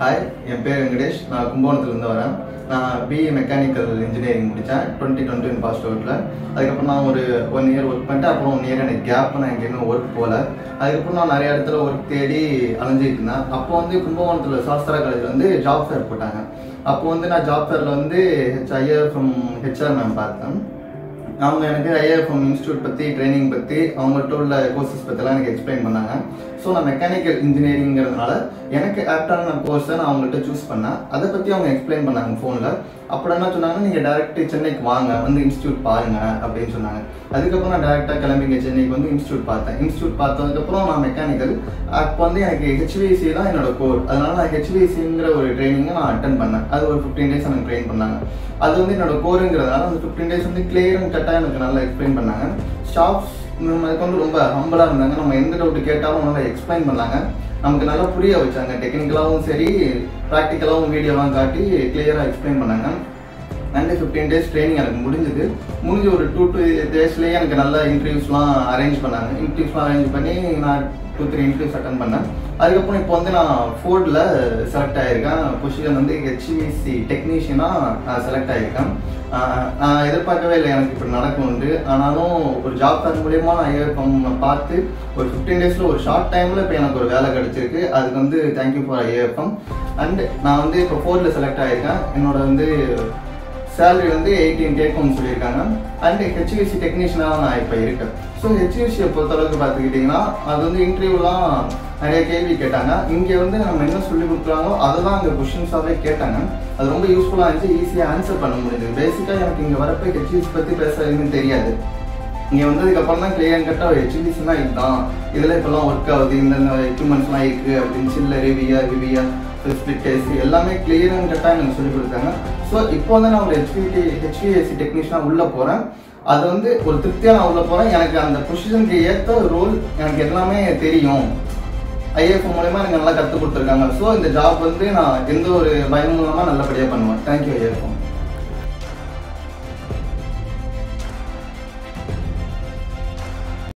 hi என் பேர் வெங்கடேஷ் நான் கும்பகோணத்துலேருந்து வரேன் நான் பிஏ மெக்கானிக்கல் இன்ஜினியரிங் முடித்தேன் டுவெண்ட்டி டுவெண்ட்டி ஒன் பாஸ்ட் அவுட்டில் அதுக்கப்புறம் நான் ஒரு ஒன் இயர் ஒர்க் பண்ணிட்டு அப்புறம் ஒன் இயர் எனக்கு கேப் நான் எங்கேயுமே ஒர்க் போகல அதுக்கப்புறம் நான் நிறைய இடத்துல ஒர்க் தேடி அலைஞ்சிட்டு இருந்தேன் அப்போ வந்து கும்பகோணத்தில் சாஸ்திரா காலேஜில் வந்து ஜாப் ஃபேர் போட்டாங்க அப்போ வந்து நான் ஜாப் ஃபேரில் வந்து ஹெச்ஐஆர் ஃப்ரம் ஹெச்ஆர் மேம் பார்த்தேன் அவங்க எனக்கு ஐஏஎஃப்எம் இன்ஸ்டியூட் பற்றி ட்ரைனிங் பற்றி அவங்கள்ட்ட உள்ள கோர்சஸ் பற்றிலாம் எனக்கு எக்ஸ்பிளைன் பண்ணாங்க ஸோ நான் மெக்கானிக்கல் இன்ஜினியரிங்கிறதுனால எனக்கு ஆப்டான கோர்ஸை நான் அவங்கள்ட்ட சூஸ் பண்ணேன் அதை பற்றி அவங்க எக்ஸ்பிளைன் பண்ணாங்க ஃபோனில் அப்புறம் என்ன சொன்னாங்கன்னா நீங்கள் டேரக்ட் சென்னைக்கு வாங்க வந்து இன்ஸ்டியூட் பாருங்க அப்படின்னு சொன்னாங்க அதுக்கப்புறம் நான் டேரெக்டாக கிளம்பிங்க சென்னைக்கு வந்து இன்ஸ்டியூட் பார்த்தேன் இன்ஸ்டியூட் பார்த்ததுக்கப்புறம் நான் மெக்கானிக்கல் அப்போ வந்து எனக்கு ஹெச்விசி தான் என்னோட கோர் அதனால நான் ஹெச்விசிங்கிற ஒரு ட்ரைனிங்கை நான் அட்டன் பண்ணேன் அது ஒரு ஃபிஃப்டீன் டேஸ் எனக்கு ட்ரெயின் பண்ணாங்க அது வந்து என்னோட கோருங்கிறதுனால அந்த ஃபிஃப்டீன் டேஸ் வந்து கிளியர் அண்ட் கட்டாக எனக்கு நல்லா எக்ஸ்பிளைன் பண்ணாங்க ஸ்டாஃப்ஸ் நம்ம அதுக்கு வந்து ரொம்ப ஹம்பலாக இருந்தாங்க நம்ம எந்த டவுட் கேட்டாலும் நல்லா எக்ஸ்பிளைன் பண்ணாங்க நமக்கு நல்லா புரிய வச்சாங்க டெக்னிக்கலாகவும் சரி ப்ராக்டிக்கலாகவும் வீடியோலாம் காட்டி கிளியராக எக்ஸ்பிளைன் பண்ணாங்க அண்ட் ஃபிஃப்டீன் டேஸ் ட்ரைனிங் எனக்கு முடிஞ்சது முடிஞ்ச ஒரு டூ டூ டேஸ்லேயே எனக்கு நல்ல இன்டர்வியூஸ்லாம் அரேஞ்ச் பண்ணாங்க இன்டர்வியூஸ்லாம் அரேஞ்ச் பண்ணி நான் டூ த்ரீ இன்டர்வியூஸ் அட்டன் பண்ணேன் அதுக்கப்புறம் இப்போ வந்து நான் ஃபோர்டில் செலக்ட் ஆகியிருக்கேன் பொசிஷன் வந்து ஹெச்விசி டெக்னீஷியனாக நான் செலக்ட் ஆகியிருக்கேன் ஆஹ் நான் எதிர்பார்க்கவே இல்லை எனக்கு இப்படி நடக்கும்ண்டு ஆனாலும் ஒரு ஜாப் ஃபேர் மூலியமாக நான் ஐஏஎஃப்எம் பார்த்து ஒரு ஃபிஃப்டீன் டேஸில் ஒரு ஷார்ட் டைமில் இப்போ எனக்கு ஒரு வேலை கிடச்சிருக்கு அதுக்கு வந்து தேங்க்யூ ஃபார் ஐஏஎஃப்எம் அண்ட் நான் வந்து இப்போ ஃபோர்டில் செலக்ட் ஆகியிருக்கேன் என்னோட வந்து சேலரி வந்து எயிட்டீன் கேட்கும்னு சொல்லியிருக்காங்க அண்ட் ஹெச்விசி டெக்னீஷியனாக நான் இப்போ இருக்கேன் ஸோ ஹெச்விசியை பொறுத்தளவுக்கு பார்த்துக்கிட்டிங்கன்னா அது வந்து இன்டர்வியூலாம் நிறைய கேள்வி கேட்டாங்க இங்கே வந்து நம்ம என்ன சொல்லி கொடுக்குறாங்களோ அதெல்லாம் அங்கே கொஷின்ஸாகவே கேட்டாங்க அது ரொம்ப யூஸ்ஃபுல்லாக இருந்துச்சு ஈஸியாக ஆன்சர் பண்ண முடியுது பேசிக்காக எனக்கு இங்கே வரப்போ ஹெச்விசி பற்றி பேச எதுவும் தெரியாது இங்கே வந்ததுக்கப்புறம் தான் கிளியர் கட்டாக ஹெச்விசினா இதுதான் இதில் இப்போல்லாம் ஒர்க் ஆகுது இந்த எக்யூப்மெண்ட்ஸ்லாம் இருக்குது அப்படின்னு சில்லு ரிவியா ரிவியா ஸ்பிளிட் டெஸ்ட் எல்லாமே கிளியர் அண்ட் கட்டாக எனக்கு சொல்லி கொடுத்தாங்க ஸோ இப்போ வந்து நான் ஒரு ஹெச்பிடி ஹெச்பிஎஸ்சி டெக்னீஷியனாக உள்ளே போகிறேன் அது வந்து ஒரு திருப்தியாக நான் உள்ளே போகிறேன் எனக்கு அந்த பொசிஷனுக்கு ஏற்ற ரோல் எனக்கு எல்லாமே தெரியும் ஐஏஎஃப் மூலயமா எனக்கு நல்லா கற்றுக் கொடுத்துருக்காங்க ஸோ இந்த ஜாப் வந்து நான் எந்த ஒரு பயமும் இல்லாமல் நல்லபடியாக பண்ணுவேன் தேங்க்யூ ஐஏஎஃப்